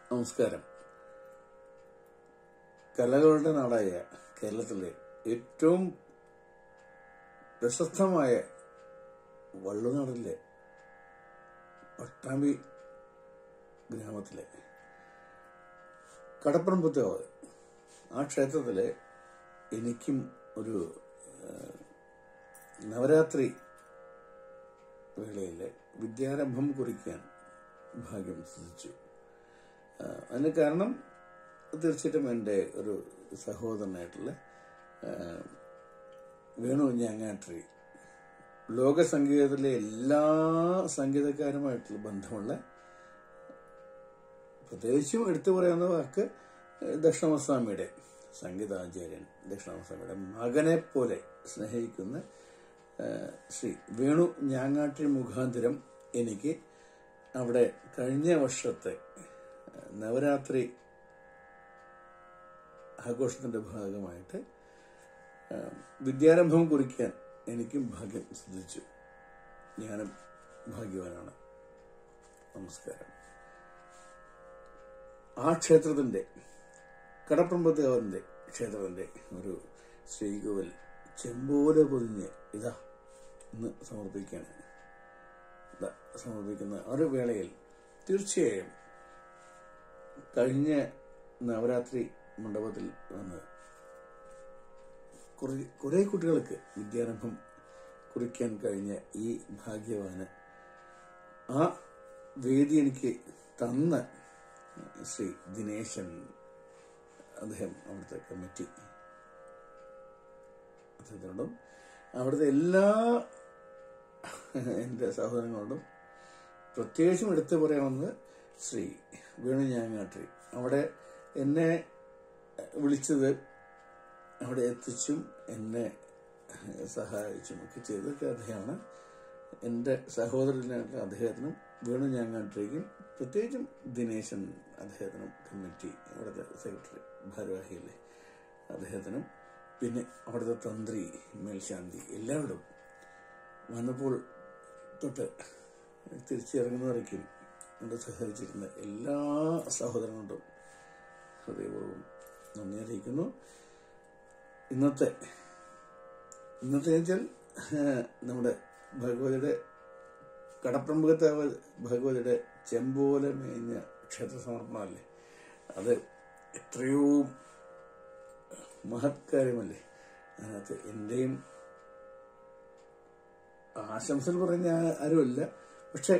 നമസ്കാരം കലകളുടെ നാടായ കേരളത്തിലെ ഏറ്റവും പ്രശസ്തമായ വള്ളുനാടിലെ പട്ടാമ്പി ഗ്രാമത്തിലെ കടപ്പുറമ്പത്താവ് ആ ക്ഷേത്രത്തിലെ എനിക്കും ഒരു ആ, നവരാത്രി വേളയിലെ വിദ്യാരംഭം കുറിക്കാൻ ഭാഗ്യം സിദ്ധിച്ചു ആ, അതിന് കാരണം തീർച്ചയായിട്ടും എൻ്റെ ഒരു സഹോദരനായിട്ടുള്ള ആ, വേണു ഞാങ്ങാട്രി ലോക സംഗീതത്തിലെ എല്ലാ സംഗീതക്കാരുമായിട്ടുള്ള ബന്ധമുള്ള പ്രത്യേകിച്ചും എടുത്തു പറയാവുന്ന വാക്ക് ദക്ഷിണമസ്വാമിയുടെ സംഗീതാചാര്യൻ ദക്ഷിണമസ്വാമിയുടെ മകനെ പോലെ സ്നേഹിക്കുന്ന ആ, ശ്രീ വേണു ഞാങ്ങാട്ടി മുഖാന്തരം എനിക്ക് അവിടെ കഴിഞ്ഞ വർഷത്തെ ആ, നവരാത്രി ആഘോഷത്തിന്റെ ഭാഗമായിട്ട് ആ, വിദ്യാരംഭം കുറിക്കാൻ എനിക്കും ഭാഗ്യം സിദ്ധിച്ചു ഞാനും ഭാഗ്യവാനാണ് നമസ്കാരം ആ ക്ഷേത്രത്തിന്റെ കടപ്പുറമ്പത്തുകാവിന്റെ ക്ഷേത്രത്തിന്റെ ഒരു ശ്രീകോവിൽ ചെമ്പോല പൊതിഞ്ഞ് ഇതാ ഇന്ന് സമർപ്പിക്കുകയാണ് ഇതാ സമർപ്പിക്കുന്ന ആ ഒരു വേളയിൽ തീർച്ചയായും കഴിഞ്ഞ നവരാത്രി മണ്ഡപത്തിൽ വന്ന് കുറെ കുറെ കുട്ടികൾക്ക് വിദ്യാരംഭം കുറിക്കാൻ കഴിഞ്ഞ ഈ ഭാഗ്യവാന് ആ വേദി എനിക്ക് തന്ന ശ്രീ ദിനേശൻ അദ്ദേഹം അവിടുത്തെ കമ്മിറ്റി അദ്ദേഹത്തിനോടും അവിടുത്തെ എല്ലാ എൻ്റെ സഹോദരങ്ങളോടും പ്രത്യേകിച്ചും എടുത്തു പറയാവുന്നത് ശ്രീ വേണു ഞാങ്ങാട്ടി അവിടെ എന്നെ വിളിച്ചത് അവിടെ എത്തിച്ചും എന്നെ സഹായിച്ചും ഒക്കെ ചെയ്തൊക്കെ അദ്ദേഹമാണ് എൻ്റെ സഹോദരനായിട്ടുള്ള അദ്ദേഹത്തിനും വേണു ഞാങ്ങാട്ടിലേക്കും പ്രത്യേകിച്ചും ദിനേശൻ അദ്ദേഹത്തിനും കമ്മിറ്റി അവിടുത്തെ സെക്രട്ടറി ഭാരവാഹിയല്ലേ അദ്ദേഹത്തിനും പിന്നെ അവിടുത്തെ തന്ത്രി മേൽശാന്തി എല്ലാവരും വന്നപ്പോൾ തൊട്ട് തിരിച്ചിറങ്ങുന്നവരേക്കും എന്നെ സഹായിച്ചിരുന്ന എല്ലാ സഹോദരങ്ങളോടും ഹൃദയപൂർവ്വം നന്ദി അറിയിക്കുന്നു ഇന്നത്തെ ഇന്നത്തെ വെച്ചാൽ നമ്മുടെ ഭഗവതിയുടെ കടപ്രമുഖത്തെ ഭഗവതിയുടെ ചെമ്പോല മേഞ്ഞ ക്ഷേത്ര സമർപ്പണമല്ലേ അത് എത്രയോ മഹത്കാര്യമല്ലേ അതിനകത്ത് എൻ്റെയും ആശംസകൾ പറഞ്ഞ ആരുമല്ല പക്ഷെ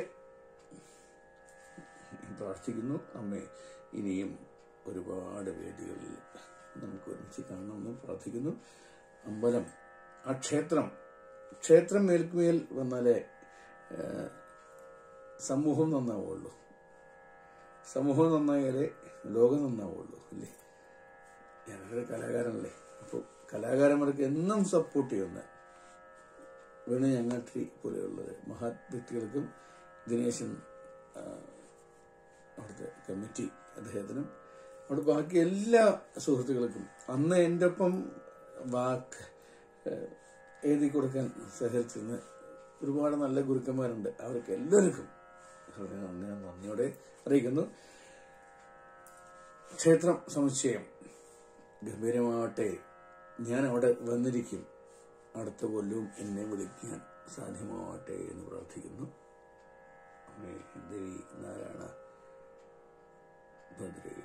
പ്രാർത്ഥിക്കുന്നു അമ്മേ ഇനിയും ഒരുപാട് വേദികളിൽ നമുക്ക് ഒരുമിച്ച് കാണണമെന്ന് പ്രാർത്ഥിക്കുന്നു അമ്പലം ആ ക്ഷേത്രം ക്ഷേത്രം മേൽക്കുമേൽ വന്നാലേ ഏഹ്, സമൂഹം നന്നാവുള്ളൂ സമൂഹം നന്നായാലേ ലോകം നന്നാവുള്ളൂ അല്ലേ ഞാനൊരു കലാകാരനല്ലേ അപ്പോൾ കലാകാരന്മാർക്ക് എന്നും സപ്പോർട്ട് ചെയ്യുന്ന വേണു ഞങ്ങാട്ടി പോലെയുള്ള മഹത് വ്യക്തികൾക്കും ദിനേശൻ ആ, അവിടുത്തെ കമ്മിറ്റി അദ്ദേഹത്തിനും അവിടെ ബാക്കി എല്ലാ സുഹൃത്തുക്കൾക്കും അന്ന് എൻ്റെ ഒപ്പം വാക്ക് ഏഹ്, എഴുതി കൊടുക്കാൻ സഹകരിച്ചിരുന്ന ഒരുപാട് നല്ല ഗുരുക്കന്മാരുണ്ട് അവർക്ക് എല്ലാവർക്കും ഹൃദയം നന്ദി നന്ദിയോടെ അറിയിക്കുന്നു ക്ഷേത്രം സമുച്ചയം ഗംഭീരമാവട്ടെ ഞാൻ അവിടെ വന്നിരിക്കും അടുത്ത കൊല്ലവും എന്നെ വിളിക്കാൻ സാധ്യമാവട്ടെ എന്ന് പ്രാർത്ഥിക്കുന്നു അമ്മേ ദേവി നാരായണ ഭദ്രേ